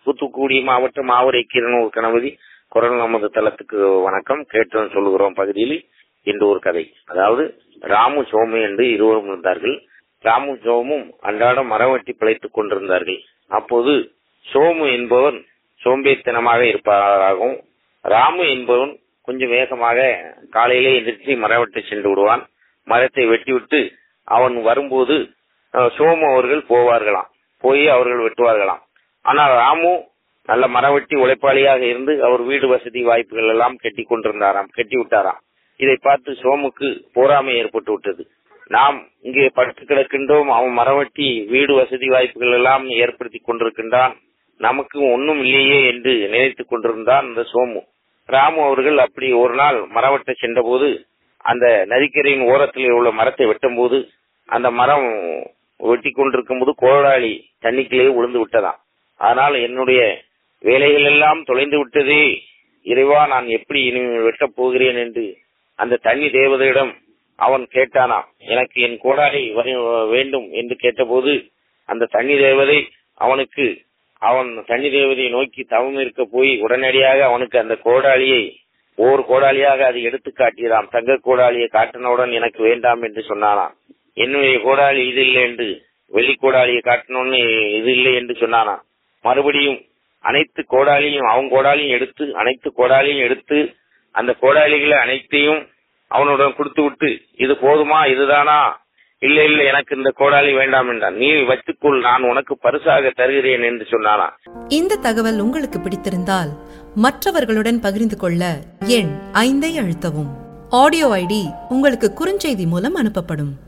தூத்துக்குடி மாவட்டம் ஆவரை கிரணூர் கணபதி குரல் நமது தளத்துக்கு வணக்கம் கேட்டோம் சொல்லுகிறோம் பகுதியில் இன்று ஒரு கதை அதாவது ராமு சோமு என்று இருவரும் இருந்தார்கள் ராமு சோமும் அன்றாடம் மரம் வெட்டி பிழைத்துக் கொண்டிருந்தார்கள் அப்போது சோமு என்பவன் சோம்பேத்தனமாக இருப்பதாகவும் ராமு என்பவன் கொஞ்சம் வேகமாக காலையிலே எந்திரிச்சு மரம் வெட்ட சென்று விடுவான் மரத்தை வெட்டிவிட்டு அவன் வரும்போது அஹ், சோமு அவர்கள் போவார்களாம் போய் அவர்கள் வெட்டுவார்களாம் ஆனால் ராமு நல்ல மரம் வெட்டி உழைப்பாளியாக இருந்து அவர் வீடு வசதி வாய்ப்புகள் எல்லாம் கட்டி கொண்டிருந்தாராம் கட்டி விட்டாராம் இதை பார்த்து சோமுக்கு போராமை ஏற்பட்டு விட்டது நாம் இங்கே படுத்து கிடக்கின்றோம் அவன் மரம் வெட்டி வீடு வசதி வாய்ப்புகள் எல்லாம் ஏற்படுத்தி கொண்டிருக்கின்றான் நமக்கு ஒன்றும் இல்லையே என்று நினைத்துக் கொண்டிருந்தான் இந்த சோமு ராமு அவர்கள் அப்படி ஒரு நாள் மரம் வெட்ட சென்றபோது அந்த நதிக்கரையின் ஓரத்தில் உள்ள மரத்தை வெட்டும் போது அந்த மரம் வெட்டி கொண்டிருக்கும் போது கோடாளி தண்ணிக்குள்ளே விழுந்து விட்டதாம் அதனால் என்னுடைய வேலைகள் எல்லாம் தொலைந்து விட்டதே இறைவா நான் எப்படி இனி வெட்டப் போகிறேன் என்று அந்த தண்ணி தேவதையிடம் அவன் கேட்டானாம் எனக்கு என் கோடாளி வர- வேண்டும் என்று கேட்டபோது அந்த தண்ணி தேவதை அவனுக்கு அவன் தண்ணி தேவதையை நோக்கி தவம் இருக்க போய் உடனடியாக அவனுக்கு அந்த கோடாளியை ஓர் கோடாலியாக அதை எடுத்து காட்டியதாம் தங்க கோடாலியை காட்டினவுடன் எனக்கு வேண்டாம் என்று சொன்னானாம் என்னுடைய கோடாலி இது இல்லை என்று வெள்ளி கோடாலியை காட்டணும்னு இது இல்லை என்று சொன்னானாம் மறுபடியும் அனைத்து கோடாலியும் அவன் கோடாலியும் எடுத்து அனைத்து கோடாலியும் எடுத்து அந்த கோடாலிகளை அனைத்தையும் அவனுடன் கொடுத்து விட்டு இது போதுமா இதுதானா இல்ல இல்ல எனக்கு இந்த கோடாலி வேண்டாம் என்றான் நீ வச்சுக்கொள் நான் உனக்கு பரிசாக தருகிறேன் என்று சொன்னானா இந்த தகவல் உங்களுக்கு பிடித்திருந்தால் மற்றவர்களுடன் பகிர்ந்து கொள்ள எண் ஐந்தை அழுத்தவும் ஆடியோ ஐடி உங்களுக்கு குறுஞ்செய்தி மூலம் அனுப்பப்படும்